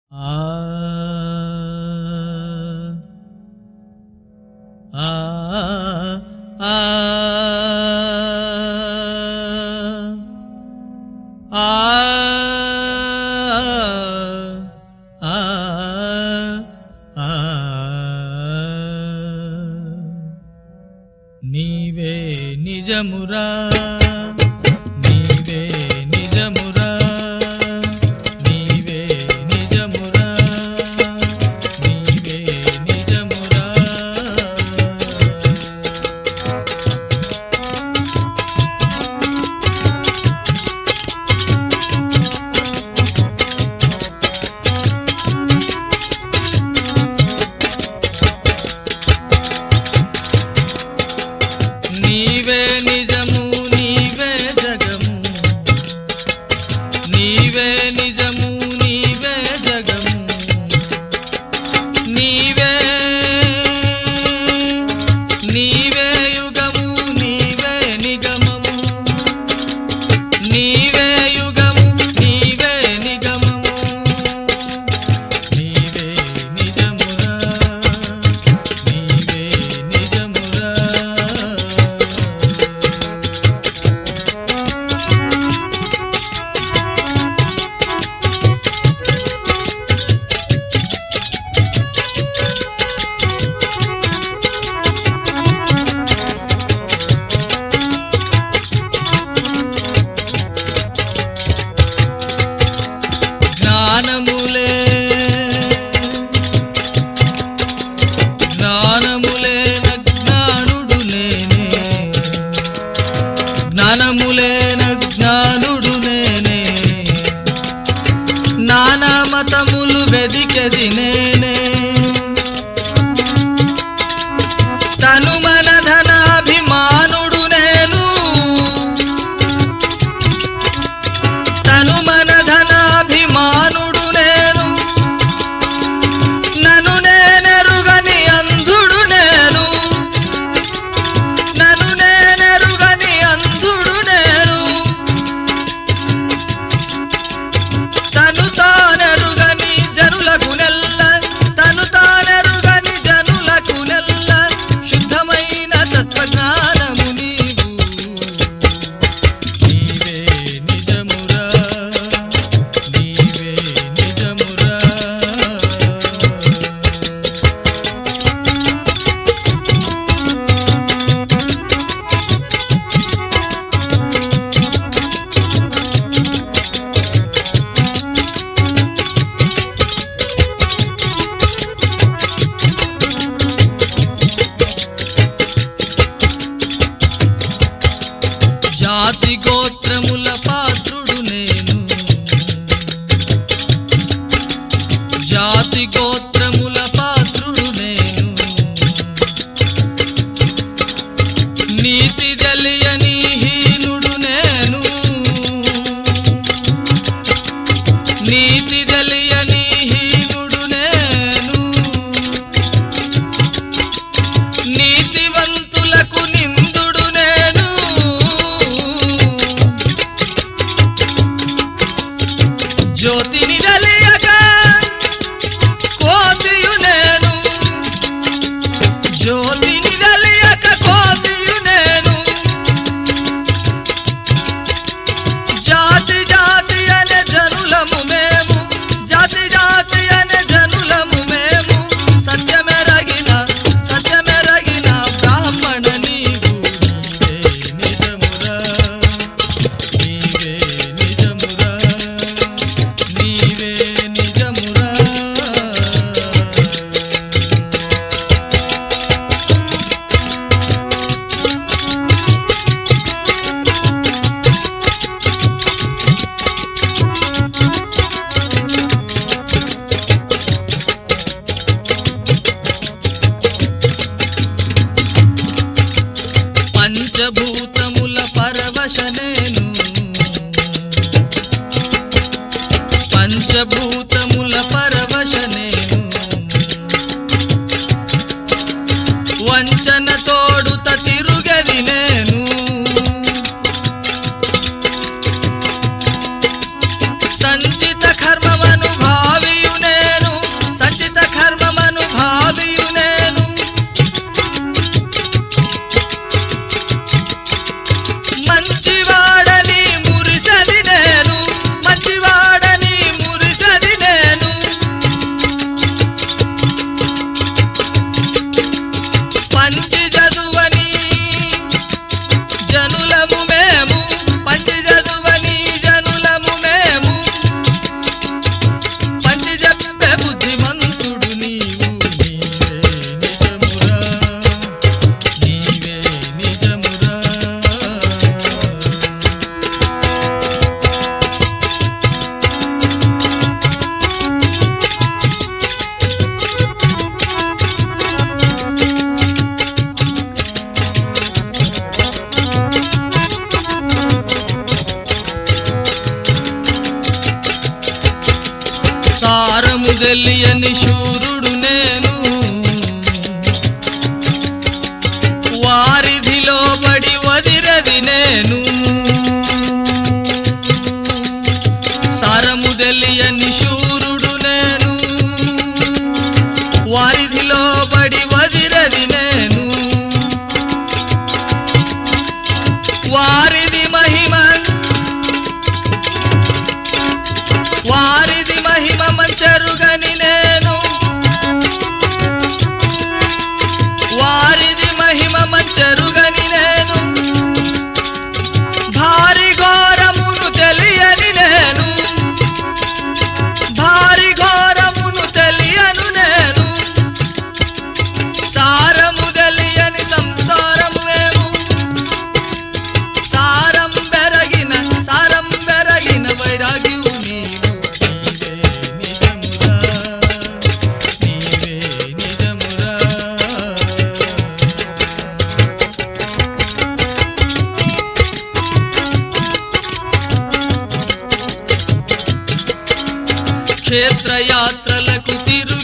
ఆ ఆ ఆ ఆ ఆ నీవే నిజమురా నీవే నిజమురా నీవే నిజమురా నీవే నిజమురా నీవే నిజము నీవే జగము నీవే నిజము నీవే జగము నీవే నీవే యుగము నీవే నిగమము నీవే యుగము నీవే నిగమము నీవే నిజమురా నీవే నిజమురా జ్ఞానములే జ్ఞానములే జ్ఞానుడు నేనే జ్ఞానములే జ్ఞానుడు నేనే నానా మతములు వెదికెది నేనే తను మన ధనాభిమానుడు నేను తను మన ధనాభిమానుడు నేను నన్ను నేనెరుగని అంధుడు నేను నన్ను నేనెరుగని అంధుడు నేను తను తానెరుగని జనులకు నెల్ల తను తానెరుగని జనులకు నెల్ల శుద్ధమైన తత్వజ్ఞానము నీవు నీవే నిజమురా నీవే నిజమురా జాతి గోత్రముల పాత్రుడు నేను జాతి గోత్రముల పాత్రుడు నేను నీతి తెలియని హీనుడు నేను నీతి తెలియని హీనుడు నేను నీతివంతులకు నిందుడు నేను జ్యోతిని తెలియక కోతి సారము తెలియని శూరుడు నేను వారిధిలో బడి వదిరది నేను సారము తెలియని శూరుడు నేను వారిధిలో బడి వదిరది నేను వారిది మహిమ వారిది మహిమ మంచరుగని నేను వారిది మహిమ మంచరుగని నేను భారీ ఘోరమును తెలియని నేను భారీ ఘోరమును తెలియను నేను సారము తెలియని సంసారము మేము సారం పెరగిన సారం పెరగిన వైరాగ్యము నీవు నీవే నిజమురా నీవే నిజమురా క్షేత్రయాత్రలకు తిరు